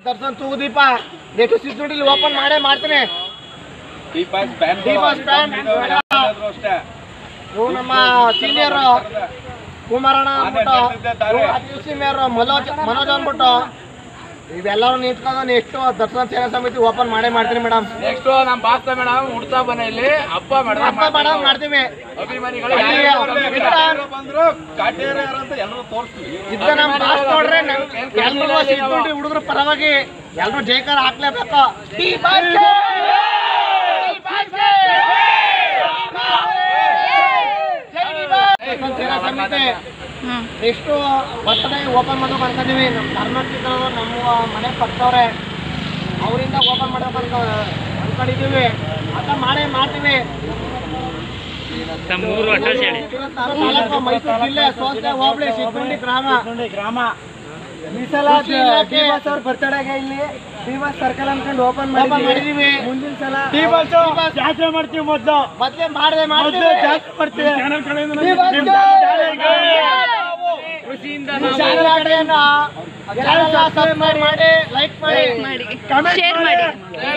Darshan Thoogudeepa next ಸಿದ್ದುಡಿಲಿ open ಮಾಡೇ ಮಾಡ್ತೀನಿ ದೀಪಾಸ್ ಫ್ಯಾನ್ ದೀಪಾಸ್ ಫ್ಯಾನ್. ಅಷ್ಟೇ ಇವು ನಮ್ಮ ಸೀನಿಯರ್ ಕುಮಾರಣ್ಣ ಅಂದ್ಬಿಟ್ಟು ಇವ್ರು ಅತಿ ಸೀನಿಯರ್ ಮನೋಜ್ ಮನೋಜ್ ಅಂದ್ಬಿಟ್ಟು ಇವೆಲ್ಲರೂ ನಿಂತ್ಕೊಂಡು ನೆಕ್ಸ್ಟ್ ದರ್ಶನ ಸೇನಾ ಸಮಿತಿ ಓಪನ್ ಮಾಡೇ ಮಾಡ್ತೀನಿ ಮೇಡಮ್ ನೆಕ್ಸ್ಟ್ ನಮ್ ಬಾಸ್ತ ಮೇಡಮ್ ಉಡ್ತಾ ಮನೆಯಲ್ಲಿ ಹಬ್ಬ ಮೇಡಮ್ ಹಬ್ಬ ಮಾಡೋ ಮಾಡ್ತೀವಿ ಅಭಿಮಾನಿಗಳು ಅಲ್ಲಿ ಯಾರ್ಯಾರು ಬರ್ಲಿ ಇದ್ದ- ಮೇಡಮ್. ಬಂದ್ರು ಕಾಟೇರ ಅಂತ ಎಲ್ಲರೂ ತೋರಿಸ್ತೀವಿ ಇದ್ದ ನಮ್ಮ ಬಾಸ್ ನೋಡ್ರೆ ಎಲ್ರಿಗೂ ಸಿದ್ದುಡಿ ಹುಡುಗರ ಪರವಾಗಿ ಎಲ್ರು ಜೈಕಾರ ಹಾಕ್ಲೇಬೇಕು ಡಿ ಬಾಸ್ಗೆ! ಡಿ ಬಾಸ್ಗೆ! ಜೈ ಡಿ ಬಾಸ್! ದರ್ಶನ ಸೇನಾ ಸಮಿತಿ ಎಷ್ಟು ಬರ್ತಡೇ ಓಪನ್ ಮಾಡ್ಬೇಕು ಅನ್ಕೊಂಡಿವಿ ನಮ್ಮ ಕರ್ನಾಟಕದವರು ನಮ್ಮ ಮನೆ ಪಕ್ಕದವ್ರೆ ಅವರಿಂದ ಓಪನ್ ಮಾಡ್ಬೇಕು ಅನ್ಕೊ ಅನ್ಕೊಂಡಿದೀವಿ ಅಂತ ಮಾಡೇ ಮಾಡ್ತೀವಿ ಮೂರು ವರ್ಷ ಹೇಳಿ ತಾಲೂಕು ಮೈಸೂರು ಜಿಲ್ಲೆ ಸೋಸೆ ಹೋಬಳಿ ಸಿದ್ದುಂಡಿ ಗ್ರಾಮ ಗ್ರಾಮ ಕೃಷಿ ಇಲಾಖೆ ಬರ್ತಡೆಗೆ ಇಲ್ಲಿ ಶ್ರೀವಾಸ್ ಸರ್ಕಲ್ ಅನ್ಕೊಂಡು ಓಪನ್ ಓಪನ್ ಮಾಡಿದೀವಿ ಮುಂದಿನ ಸಲ ಡಿ ಬಾಸ್ ಜಾತ್ರೆ ಮಾಡ್ತೀವಿ ಮೊದ್ಲು ಮೊದ್ಲೇ ಮಾಡದೆ ಮೊದ್ಲು ಮಾಡ್ತೀವಿ ಜಾತ್ರೆ ಮಾಡ್ತೀವಿ ಡಿ ಬಾಸ್ಗೆ! ಖುಷಿಯಿಂದ ಈ ಚಾನಲ್ ಆಕಡೆಯನ್ನ ಚಾನಲ್ನ subscribe ಮಾಡಿ ಲೈಕ್ ಮಾಡಿ ಕಮೆಂಟ್ Share ಮಾಡಿ.